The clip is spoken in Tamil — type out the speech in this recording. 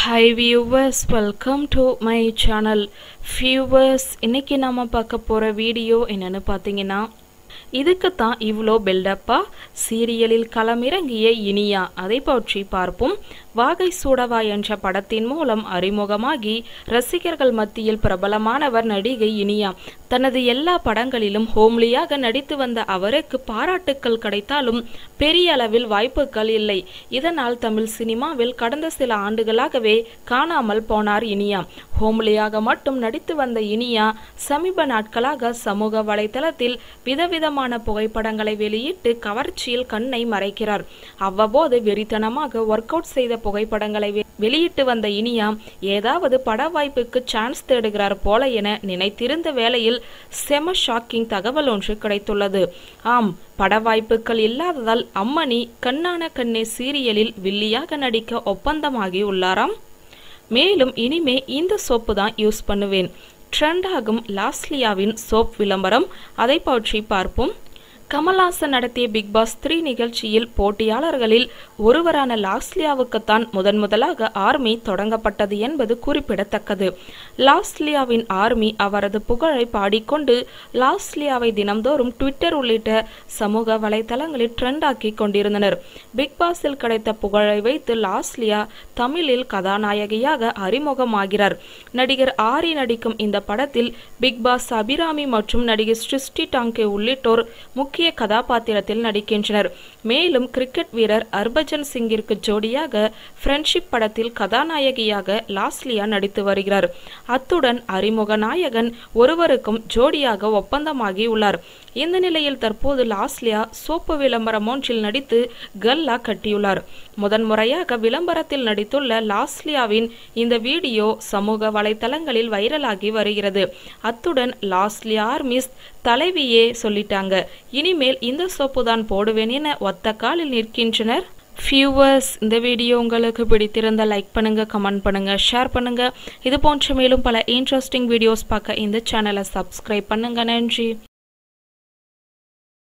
hi viewers welcome to my channel viewers இன்னைக்கு நாம பார்க்க போகிற வீடியோ என்னன்னு பார்த்தீங்கன்னா இதுக்கு தான் இவ்வளோ பில்டப்பா சீரியலில் களமிறங்கிய இனியா அதை பற்றி பார்ப்போம் வாகை சூடவா என்ற படத்தின் மூலம் அறிமுகமாகி ரசிகர்கள் மத்தியில் பிரபலமானவர் நடிகை இனியா தனது எல்லா படங்களிலும் ஹோம்லியாக நடித்து வந்த அவருக்கு பாராட்டுக்கள் கிடைத்தாலும் பெரிய அளவில் வாய்ப்புகள் இல்லை இதனால் தமிழ் சினிமாவில் கடந்த சில ஆண்டுகளாகவே காணாமல் போனார் இனியா ஹோம்லியாக மட்டும் நடித்து வந்த இனியா சமீப நாட்களாக சமூக வலைதளத்தில் விதவிதமான புகைப்படங்களை வெளியிட்டு கவர்ச்சியில் கண்ணை மறைக்கிறார் அவ்வப்போது வெறித்தனமாக ஒர்க் அவுட் செய்த புகைப்படங்களை வெ- வெளியிட்டு வந்த இனியா ஏதாவது பட வாய்ப்புக்கு சான்ஸ் தேடுகிறார் போல என நினைத்திருந்த வேளையில் செம ஷாக்கிங் தகவல் ஒன்று கிடைத்துள்ளது ஆம் பட வாய்ப்புகள் இல்லாததால் அம்மணி கண்ணான கண்ணே சீரியலில் வில்லியாக நடிக்க ஒப்பந்தமாகி உள்ளாராம் மேலும் இனிமே இந்த சோப்பு தான் யூஸ் பண்ணுவேன் ட்ரெண்ட் ஆகும் லாஸ்லியாவின் சோப் விளம்பரம் அதை பற்றி பார்ப்போம் கமல்ஹாசன் நடத்திய பிக் பாஸ் த்ரீ நிகழ்ச்சியில் போட்டியாளர்களில் ஒருவரான லாஸ்லியாவுக்குத்தான் முதன் முதலாக ஆர்மி தொடங்கப்பட்டது என்பது குறிப்பிடத்தக்கது லாஸ்லியாவின் ஆர்மி அவரது புகழை பாடிக்கொண்டு லாஸ்லியாவை தினம்தோறும் ட்விட்டர் உள்ளிட்ட சமூக வலைதளங்களில் ட்ரெண்ட் ஆக்கி கொண்டிருந்தனர் பிக் பாஸில் கிடைத்த புகழை வைத்து லாஸ்லியா தமிழில் கதாநாயகியாக அறிமுகமாகிறார் நடிகர் ஆரி நடிக்கும் இந்த படத்தில் பிக் பாஸ் அபிராமி மற்றும் நடிகை சிருஷ்டி டாங்கே உள்ளிட்டோர் முக்கிய கதாபாத்திரத்தில் நடிக்கின்றனர் மேலும் கிரிக்கெட் வீரர் ஹர்பஜன் சிங்கிற்கு ஜோடியாக ஃப்ரெண்ட்ஷிப் படத்தில் கதாநாயகியாக லாஸ்லியா நடித்து வருகிறார் அத்துடன் அறிமுக நாயகன் ஒருவருக்கும் ஜோடியாக ஒப்பந்தமாகி உள்ளார் இந்த நிலையில் தற்போது லாஸ்லியா சோப்பு விளம்பரம் ஒன்றில் நடித்து கல்லா கட்டியுள்ளார் முதன்முறையாக விளம்பரத்தில் நடித்துள்ள லாஸ்லியாவின் இந்த வீடியோ சமூக வலைத்தளங்களில் வைரலாகி வருகிறது அத்துடன் லாஸ்லியா ஆர்மிஸ் தலைவியே சொல்லிட்டாங்க இனிமேல் இந்த சோப்பு தான் போடுவேன் என ஒத்த காலில் நிற்கின்றனர் வியூவர்ஸ் இந்த வீடியோ உங்களுக்கு பிடித்திருந்தால் லைக் பண்ணுங்க கமெண்ட் பண்ணுங்க ஷேர் பண்ணுங்க இது போன்ற மேலும் பல இன்ட்ரெஸ்டிங் வீடியோஸ் பார்க்க இந்த சேனலை சப்ஸ்கிரைப் பண்ணுங்க நன்றி